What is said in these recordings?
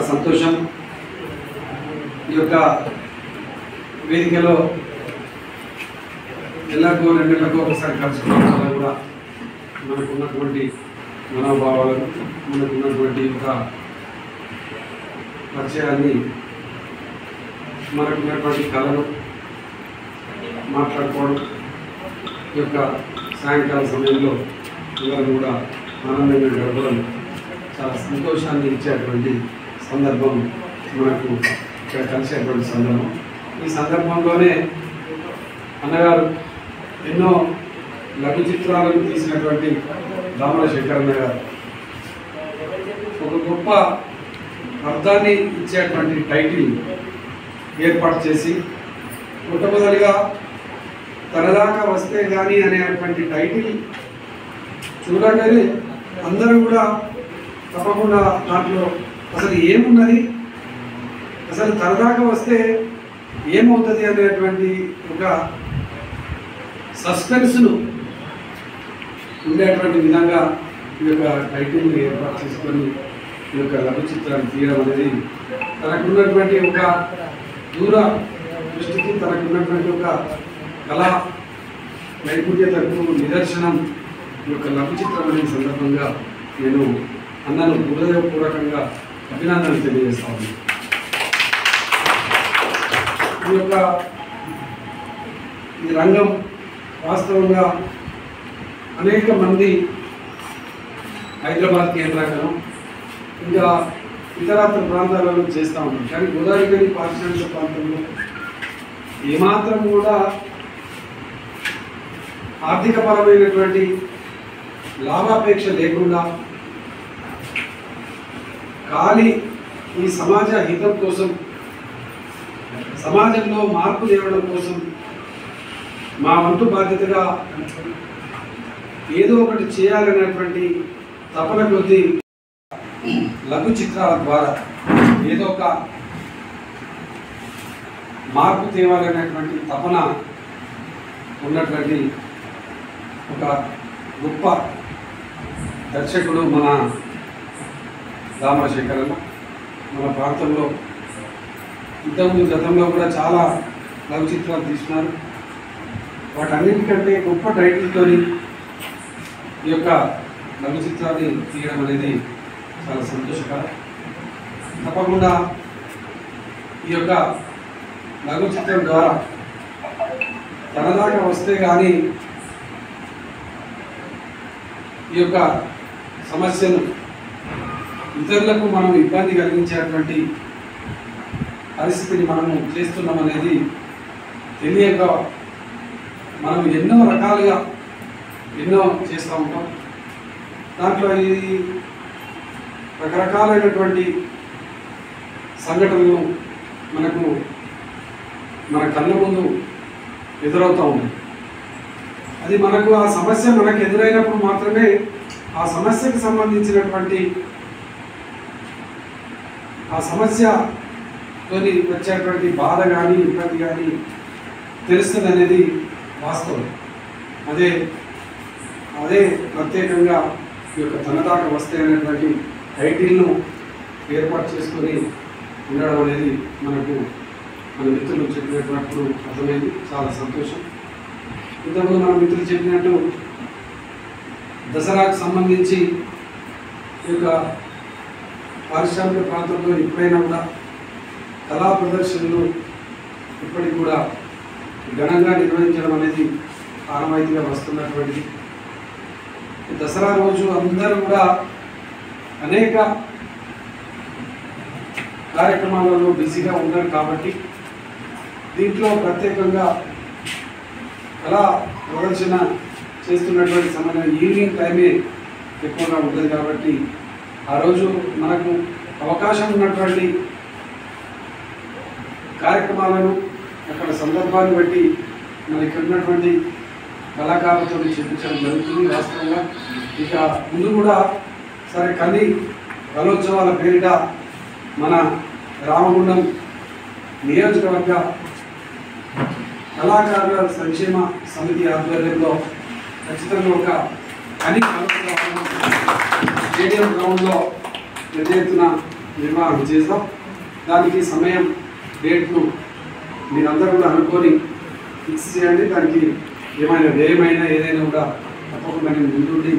సంతోషం ఈ యొక్క వేదికలో నెలకు రెండు నెలలకు ఒకసారి కలుసుకోవడం వల్ల కూడా మనకు ఉన్నటువంటి మనోభావాలను మనకు ఉన్నటువంటి ఒక పరిచయాన్ని మనకు ఉన్నటువంటి కళలు మాట్లాడుకోవడం ఈ యొక్క సాయంకాల సమయంలో అందరం కూడా ఆనందంగా గడపడం చాలా సంతోషాన్ని ఇచ్చేటువంటి సందర్భం మనకు ఇక్కడ కలిసేటువంటి సందర్భం ఈ సందర్భంలోనే అన్నగారు ఎన్నో లఘు చిత్రాలను తీసినటువంటి రామల శంకరన్న గారు ఒక గొప్ప అర్థాన్ని ఇచ్చేటువంటి టైటిల్ ఏర్పాటు చేసి మొట్టమొదటిగా తనదాకా వస్తే కానీ అనేటువంటి టైటిల్ చూడగానే అందరూ కూడా తప్పకుండా దాంట్లో అసలు ఏమున్నది అసలు తనదాకా వస్తే ఏమవుతుంది అనేటువంటి ఒక సస్పెన్స్ను ఉండేటువంటి విధంగా ఈ యొక్క టైటిల్ని ఏర్పాటు చేసుకొని ఈ యొక్క లఘు చిత్రాన్ని తీయడం అనేది తనకున్నటువంటి ఒక దూర దృష్టికి తనకున్నటువంటి ఒక కళా నైపుణ్యతకు నిదర్శనం ఈ యొక్క లఘు చిత్రం అనే సందర్భంగా నేను అన్నను హృదయపూర్వకంగా అభినందనలు తెలియజేస్తాను ఈ యొక్క ఈ రంగం వాస్తవంగా అనేక మంది హైదరాబాద్ కేంద్రంగా ఇంకా ఇతరత్ర ప్రాంతాలలో చేస్తూ ఉంటాం కానీ గోదావరి పారిశ్రామిక ప్రాంతంలో ఏమాత్రం కూడా ఆర్థికపరమైనటువంటి లాభాపేక్ష లేకుండా ఖాళీ ఈ సమాజ హితం కోసం సమాజంలో మార్పు తేవడం కోసం మా వంతు బాధ్యతగా ఏదో ఒకటి చేయాలనేటువంటి తపన కొద్దీ లఘు చిత్రాల ద్వారా ఏదో ఒక మార్పు తేవాలనేటువంటి తపన ఉన్నటువంటి ఒక గొప్ప దర్శకుడు మన రామశేఖరన్న మన ప్రాంతంలో ఇంతకుముందు గతంలో కూడా చాలా లఘు చిత్రాలు తీసినారు వాటన్నిటికంటే గొప్ప టైటిల్తో ఈ యొక్క లఘు చిత్రాన్ని తీయడం అనేది చాలా సంతోషకరం తప్పకుండా ఈ యొక్క లఘు చిత్రం ద్వారా తనదాకా వస్తే కానీ ఈ యొక్క సమస్యను ఇతరులకు మనం ఇబ్బంది కలిగించేటువంటి పరిస్థితిని మనము చేస్తున్నాం అనేది తెలియక మనం ఎన్నో రకాలుగా ఎన్నో చేస్తూ ఉంటాం దాంట్లో ఈ రకరకాలైనటువంటి సంఘటనలు మనకు మన కళ్ళ ముందు ఎదురవుతూ ఉన్నాయి అది మనకు ఆ సమస్య మనకు ఎదురైనప్పుడు మాత్రమే ఆ సమస్యకు సంబంధించినటువంటి ఆ సమస్యతోని వచ్చేటువంటి బాధ కానీ ఇబ్బంది కానీ తెలుస్తుంది అనేది వాస్తవం అదే అదే ప్రత్యేకంగా ఈ యొక్క తనదాకా వస్తే అనేటువంటి టైటిల్ను ఏర్పాటు చేసుకొని ఉండడం అనేది మనకు మన మిత్రులు చెప్పినప్పుడు అర్థమైంది చాలా సంతోషం ఇంతకుముందు మన మిత్రులు చెప్పినట్టు దసరాకు సంబంధించి ఈ యొక్క పారిశ్రామిక ప్రాంతంలో ఎప్పుడైనా కూడా కళా ప్రదర్శనలు ఇప్పటికి కూడా ఘనంగా నిర్వహించడం అనేది ఆనవాయితీగా వస్తున్నటువంటిది ఈ దసరా రోజు అందరూ కూడా అనేక కార్యక్రమాలలో బిజీగా ఉన్నారు కాబట్టి దీంట్లో ప్రత్యేకంగా కళా ప్రదర్శన చేస్తున్నటువంటి సమయంలో ఈవినింగ్ టైమే ఎక్కువగా ఉంటుంది కాబట్టి ఆ రోజు మనకు అవకాశం ఉన్నటువంటి కార్యక్రమాలను అక్కడ సందర్భాన్ని బట్టి మన ఇక్కడ ఉన్నటువంటి కళాకారులతో చూపించడం జరుగుతుంది వాస్తవంగా ఇక ముందు కూడా సరే కలి కలోత్సవాల పేరిట మన రామగుండం నియోజకవర్గ కళాకారుల సంక్షేమ సమితి ఆధ్వర్యంలో ఖచ్చితంగా ఒక కని కలోత్సవాలను స్టేడియం గ్రౌండ్లో పెద్ద ఎత్తున నిర్వహణ చేద్దాం దానికి సమయం డేట్లు మీరందరూ కూడా అనుకొని ఫిక్స్ చేయండి దానికి ఏమైనా వ్యయమైనా ఏదైనా కూడా తప్పకుండా నేను ముందుండి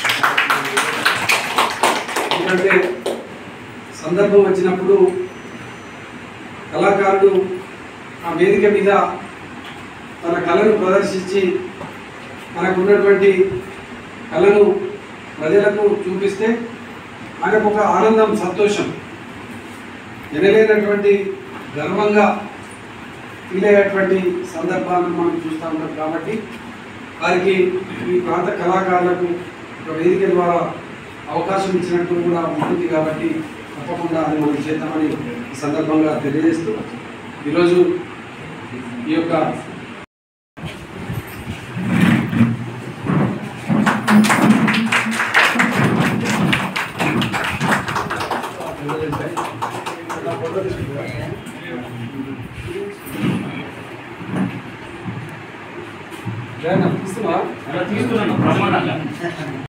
ఎందుకంటే సందర్భం వచ్చినప్పుడు కళాకారుడు ఆ వేదిక మీద తన కళను ప్రదర్శించి మనకు ఉన్నటువంటి కళను ప్రజలకు చూపిస్తే ఆయనకు ఒక ఆనందం సంతోషం వినలేనటువంటి గర్వంగా ఫీల్ అయ్యేటువంటి సందర్భాలను మనం చూస్తూ ఉంటాం కాబట్టి వారికి ఈ ప్రాంత కళాకారులకు ఒక వేదిక ద్వారా అవకాశం ఇచ్చినట్టు కూడా ఉంటుంది కాబట్టి తప్పకుండా అది మనం చేద్దామని ఈ సందర్భంగా తెలియజేస్తూ ఈరోజు ఈ యొక్క తీస్తున్నా అలా తీస్తున్నాను ప్రమాణంగా